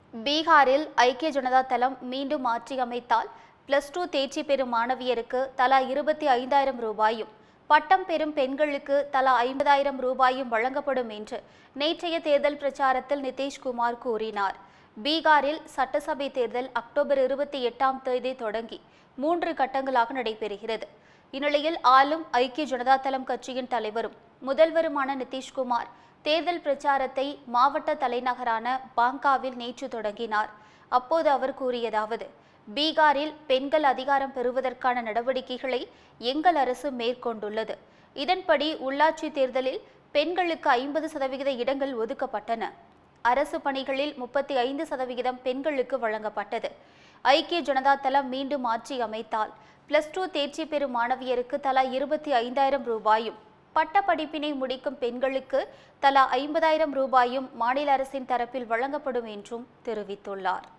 பீகாரில் ஐக்கிய ஜனதா தளம் மீண்டும் மாற்றியமைத்தால் பிளஸ் டூ தேர்ச்சி பெறும் மாணவியருக்கு தலா இருபத்தி ஐந்தாயிரம் ரூபாயும் பட்டம் பெறும் பெண்களுக்கு தலா ஐம்பதாயிரம் ரூபாயும் வழங்கப்படும் என்று நேற்றைய தேர்தல் பிரச்சாரத்தில் நிதிஷ்குமார் கூறினார் பீகாரில் சட்டசபை தேர்தல் அக்டோபர் இருபத்தி எட்டாம் தேதி தொடங்கி மூன்று கட்டங்களாக நடைபெறுகிறது இந்நிலையில் ஆளும் ஐக்கிய ஜனதா தளம் கட்சியின் தலைவரும் முதல்வருமான நிதிஷ்குமார் தேர்தல் பிரச்சாரத்தை மாவட்ட தலைநகரான பாங்காவில் நேற்று தொடங்கினார் அப்போது அவர் கூறியதாவது பீகாரில் பெண்கள் அதிகாரம் பெறுவதற்கான நடவடிக்கைகளை எங்கள் அரசு மேற்கொண்டுள்ளது இதன்படி உள்ளாட்சி தேர்தலில் பெண்களுக்கு ஐம்பது சதவிகித இடங்கள் ஒதுக்கப்பட்டன அரசு பணிகளில் முப்பத்தி ஐந்து சதவிகிதம் பெண்களுக்கு வழங்கப்பட்டது ஐக்கிய ஜனதா தளம் மீண்டும் ஆட்சி அமைத்தால் பிளஸ் டூ தேர்ச்சி பெறும் மாணவியருக்கு தலா இருபத்தி ஐந்தாயிரம் ரூபாயும் பட்டப்படிப்பினை முடிக்கும் பெண்களுக்கு தலா ஐம்பதாயிரம் ரூபாயும் மாநில அரசின் தரப்பில் வழங்கப்படும் என்றும் தெரிவித்துள்ளார்